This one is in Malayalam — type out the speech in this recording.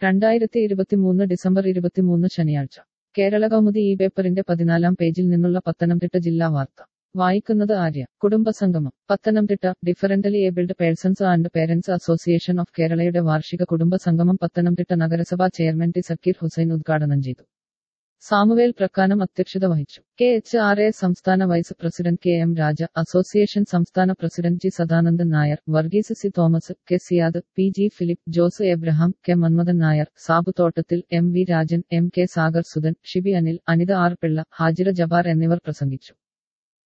രണ്ടായിരത്തി ഇരുപത്തിമൂന്ന് ഡിസംബർ ഇരുപത്തിമൂന്ന് ശനിയാഴ്ച കേരള കൗമുദി ഈ പേപ്പറിന്റെ പതിനാലാം പേജിൽ നിന്നുള്ള പത്തനംതിട്ട ജില്ലാ വാർത്ത വായിക്കുന്നത് ആര്യ കുടുംബസംഗമം Pathanamthitta differently abled persons and parents association of കേരളയുടെ വാർഷിക കുടുംബ സംഗമം പത്തനംതിട്ട നഗരസഭാ ചെയർമാൻ ടി സക്കീർ ഹുസൈൻ ഉദ്ഘാടനം ചെയ്തു സാമുവേൽ പ്രക്കാനം അധ്യക്ഷത വഹിച്ചു കെ എച്ച് ആർ എ സംസ്ഥാന vice president K M Raja association സംസ്ഥാന president G Sadanandan Nair Varghese C Thomas K Siyad P G Philip Jose Abraham K Manmadhan Nair Sabu Thottathil M V Rajan M K Sagar Sudhan Shibi Anil Anitha R Pillai Hajira Jabar എന്നിവർ പ്രസംഗിച്ചു